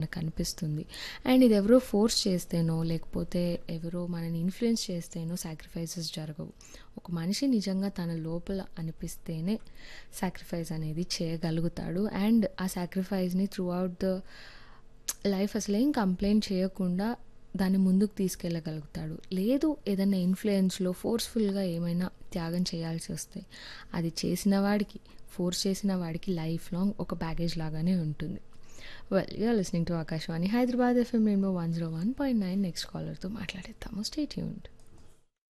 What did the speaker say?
మనకు అనిపిస్తుంది అండ్ ఇది ఎవరో ఫోర్స్ చేస్తేనో లేకపోతే ఎవరో మనని ఇన్ఫ్లుయెన్స్ చేస్తేనో సాక్రిఫైసెస్ జరగవు ఒక మనిషి నిజంగా తన లోపల అనిపిస్తేనే సాక్రిఫైస్ అనేది చేయగలుగుతాడు అండ్ ఆ సాక్రిఫైస్ని త్రూ అవుట్ ద లైఫ్ అసలు ఏం కంప్లైంట్ చేయకుండా దాన్ని ముందుకు తీసుకెళ్ళగలుగుతాడు లేదు ఏదైనా ఇన్ఫ్లుయెన్స్లో ఫోర్స్ఫుల్గా ఏమైనా త్యాగం చేయాల్సి వస్తే అది చేసిన వాడికి ఫోర్స్ చేసిన వాడికి లైఫ్ లాంగ్ ఒక బ్యాగేజ్ లాగానే ఉంటుంది well you're listening to Akashvani Hyderabad FM rainbow one zero one point nine next కాలర్తో మాట్లాడేద్దాము స్టేట్ యూన్డ్